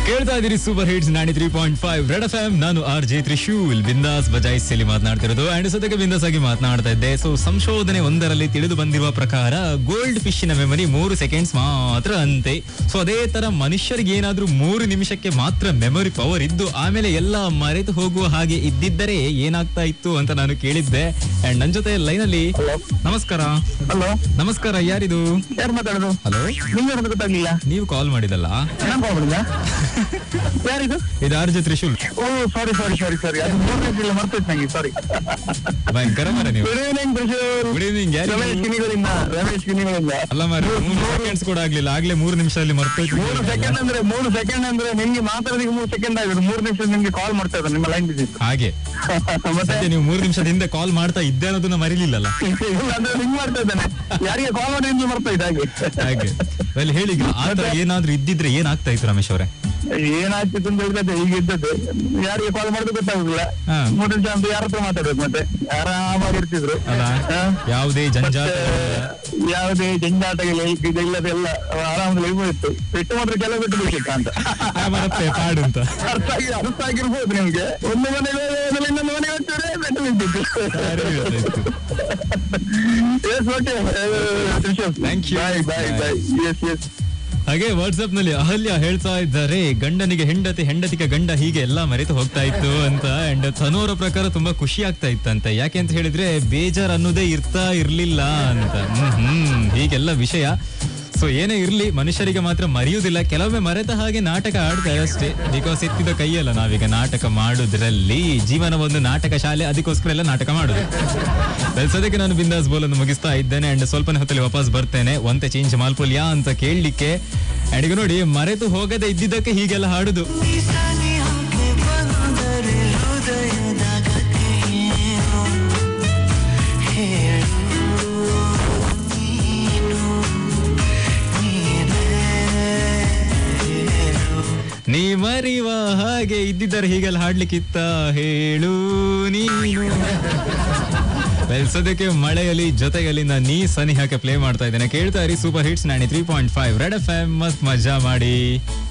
ಕೇಳ್ತಾ ಇದೀರಿ super hits ನಾಡಿ three point five red F M ನಾನು ಆರ್ ಜೆ ತ್ರಿಶೂಲ್ ಬಿಂದಾಸ್ ಬಜಾಯಿಸಲ್ಲಿ ಮಾತನಾಡ್ತಿರೋದು ಅಂಡ್ ಸದ್ಯಕ್ಕೆ ಬಿಂದಾಸ್ ಆಗಿ ಮಾತನಾಡ್ತಾ ಇದ್ದೆ ಸೊ ಸಂಶೋಧನೆ ಒಂದರಲ್ಲಿ ತಿಳಿದು ಬಂದಿರುವ ಪ್ರಕಾರ ಗೋಲ್ಡ್ ಫಿಶಿನ ಮೆಮರಿ ಮೂರು ಸೆಕೆಂಡ್ಸ್ ಮಾತ್ರ ಅಂತೆ ಸೊ ಅದೇ ತರ ಮನುಷ್ಯರಿಗೆ ಏನಾದ್ರೂ ಮೂರು ನಿಮಿಷಕ್ಕೆ ಮಾತ್ರ ಮೆಮೊರಿ ಪವರ್ ಇದ್ದು ಆಮೇಲೆ ಎಲ್ಲ ಮರೆತು ಹೋಗುವ ಹಾಗೆ ಇದ್ದಿದ್ದರೆ ಏನಾಗ್ತಾ ಇತ್ತು ಅಂತ ನಾನು ಕೇಳಿದ್ದೆ ಅಂಡ್ ನನ್ ಜೊತೆ ಲೈನ್ ಅಲ್ಲಿ ನಮಸ್ಕಾರ ಹಲೋ ನಮಸ್ಕಾರ ಯಾರಿದು ಯಾರು ಮಾತಾಡೋದು ಹಲೋ ನಿಮ್ಗೆ ಯಾರು ಗೊತ್ತಾಗ್ಲಿಲ್ಲ ನೀವು ಕಾಲ್ ಮಾಡಿದಲ್ಲ ನಾನು ಕಾಲ್ ಮಾಡಿದ ಯಾರಿದು ಇದು R J Trishul oh sorry sorry sorry sorry ಅದು ಮೂರನೇ ಜಿಲ್ಲೆ ಮರ್ತೋಯ್ತು ನಂಗೆ ಸಾರಿ ಭಯಂಕರ ಮರ ನೀವು good evening Prashul good evening ಯಾರು ರಮೇಶ್ ಕಿನಿಗಳಿಂದ ರಮೇಶ್ ಕಿನಿಗಳಿಂದ ಅಲ್ಲ ಮಾರಿ ಮೂರು ಸೆಕೆಂಡ್ಸ್ ಕೂಡ ಆಗ್ಲಿಲ್ಲ ಆಗ್ಲೇ ಮೂರು ನಿಮಿಷದಲ್ಲಿ ಮರ್ತೋಯ್ತು ಮೂರು ಸೆಕೆಂಡ್ ಅಂದ್ರೆ ಮೂರು ಸೆಕೆಂಡ್ ಅಂದ್ರೆ ನಿಮ್ಗೆ ಮಾತಾಡೋದಕ್ಕೆ ಮೂರು ಸೆಕೆಂಡ್ ಆಗಿದೆ ಮೂರು ನಿಮಿಷ ನಿಮ್ಗೆ ಕಾಲ್ ಮಾಡ್ತಾ ಇದ್ದಾರೆ ನಿಮ್ಮ ಲೈನ್ ಬಿಸಿ ಹಾಗೆ ಮತ್ತೆ ಸದ್ಯ ನೀವು ಮೂರು ನಿಮಿಷದ ಹಿಂದೆ ಕಾಲ್ ಮಾಡ್ತಾ ಇದ್ದೆ ಅನ್ನೋದನ್ನ ಮರಿಲಿಲ್ಲಲ್ಲ ಇಲ್ಲ ಅಂದ್ರೆ ಹಿಂಗ್ ಮಾಡ್ತಾ ಇದ್ದಾನೆ ಯಾರಿಗೆ ಕಾಲ್ ಮಾಡಿ ನಿಮ್ಗೆ ಮರ್ತಾ ಇದ್ದ ಹಾಗೆ ಹಾಗೆ ಅಲ್ಲಿ ಹೇಳಿ ಈಗ ಆ ತರ ಏನಾದ್ರೂ ಇದ್ದಿದ್ರೆ ಏನಾಗ್ತಾ ಇತ್ತು ರಮೇಶ್ ಅವರೇ ಏನಾಗ್ತಿತ್ತು ಅಂತ ಹೇಳಿದ್ರೆ ಈಗ ಇದ್ದದ್ದು ಯಾರಿಗೆ ಕಾಲ್ ಮಾಡೋದು ಗೊತ್ತಾಗುದಿಲ್ಲ ಹಾ. ಮೂರು ನಿಮಿಷ ಅಂತ ಯಾರ ಹತ್ರ ಮಾತಾಡ್ಬೇಕು ಮತ್ತೆ ಆರಾಮಾಗಿ ಇರ್ತಿದ್ರು ಅಲ್ಲ ಹಾ. ಯಾವುದೇ ಜಂಜಾಟ ಯಾವುದೇ ಜಂಜಾಟಗಳು ಇದು ಇಲ್ಲದೆಲ್ಲ ಆರಾಮದಲ್ಲಿ ಇರ್ಬೋದಿತ್ತು ಪೆಟ್ಟು ಮಾತ್ರ ಕೆಲವು ಬಿಟ್ಟು ಬಿಟ್ಟಿತ್ತ ಅಂತ ಮತ್ತೆ ಪಾಡು ಅಂತ ಅರ್ಥ ಆಗಿ ಅರ್ಥ ಆಗಿರ್ಬೋದು ನಿಮ್ಗೆ ಒಂದು ಮನೆಗೆ ಹೋದ್ರೆ ಇನ್ನೊಂದು ಮನೆಗೆ ಹೋಗ್ತಾರೆ ಪೆಟ್ಟು ನಿಂತಿತ್ತು ಸರಿ ಗೊತ್ತಾಯ್ತು. Yes okay Thank you. Bye bye bye yes yes ಹಾಗೆ ವಾಟ್ಸ್ಆಪ್ ನಲ್ಲಿ ಅಹಲ್ಯ ಹೇಳ್ತಾ ಇದ್ದಾರೆ ಗಂಡನಿಗೆ ಹೆಂಡತಿ ಹೆಂಡತಿಗೆ ಗಂಡ ಹೀಗೆ ಎಲ್ಲಾ ಮರೆತು ಹೋಗ್ತಾ ಇತ್ತು ಅಂತ ಅಂಡ್ ತನೋರ ಪ್ರಕಾರ ತುಂಬಾ ಖುಷಿ ಆಗ್ತಾ ಇತ್ತಂತೆ ಯಾಕೆ ಅಂತ ಹೇಳಿದ್ರೆ ಬೇಜಾರ್ ಅನ್ನೋದೇ ಇರ್ತಾ ಇರ್ಲಿಲ್ಲ ಅಂತ ಹ್ಮ್ ಹ್ಮ್ ಹೀಗೆಲ್ಲ ವಿಷಯ ಸೊ ಏನೇ ಇರ್ಲಿ ಮನುಷ್ಯರಿಗೆ ಮಾತ್ರ ಮರೆಯುವುದಿಲ್ಲ ಕೆಲವೊಮ್ಮೆ ಮರೆತ ಹಾಗೆ ನಾಟಕ ಆಡ್ತಾರೆ ಅಷ್ಟೇ ಬಿಕಾಸ್ ಎತ್ತಿದ ಕೈಯಲ್ಲ ನಾವೀಗ ನಾಟಕ ಮಾಡುದ್ರಲ್ಲಿ ಜೀವನ ಒಂದು ನಾಟಕ ಶಾಲೆ ಅದಕ್ಕೋಸ್ಕರ ಎಲ್ಲ ನಾಟಕ ಮಾಡುದು Well, ಸದ್ಯಕ್ಕೆ ನಾನು ಬಿಂದಾಸ್ ಬೋಲನ್ನು ಮುಗಿಸ್ತಾ ಇದ್ದೇನೆ ಅಂಡ್ ಸ್ವಲ್ಪನೇ ಹೊತ್ತಲ್ಲಿ ವಾಪಸ್ ಬರ್ತೇನೆ ಒಂತೆ ಚೇಂಜ್ ಮಾಲ್ಪುಲ್ಯಾ ಅಂತ ಕೇಳಲಿಕ್ಕೆ ಅಂಡ್ ಈಗ ನೋಡಿ ಮರೆತು ಹೋಗದೆ ಇದ್ದಿದ್ದಕ್ಕೆ ಹೀಗೆಲ್ಲ ಹಾಡುದು ನೀ ಮರಿವ ಹಾಗೆ ಇದ್ದಿದ್ದರೆ ಹೀಗೆಲ್ಲ ಹಾಡ್ಲಿಕ್ಕಿತ್ತ ಹೇಳು ನೀನು Well, ಸದ್ಯಕ್ಕೆ ಮಳೆಯಲ್ಲಿ ಜೊತೆಯಲ್ಲಿ ನಾನು ನೀ ಸನಿಹಕ್ಕೆ ಪ್ಲೇ ಮಾಡ್ತಾ ಇದ್ದೇನೆ ಕೇಳ್ತಾ ಇರಿ super hits Naani three point five red F M ಮಸ್ತ್ ಮಜಾ ಮಾಡಿ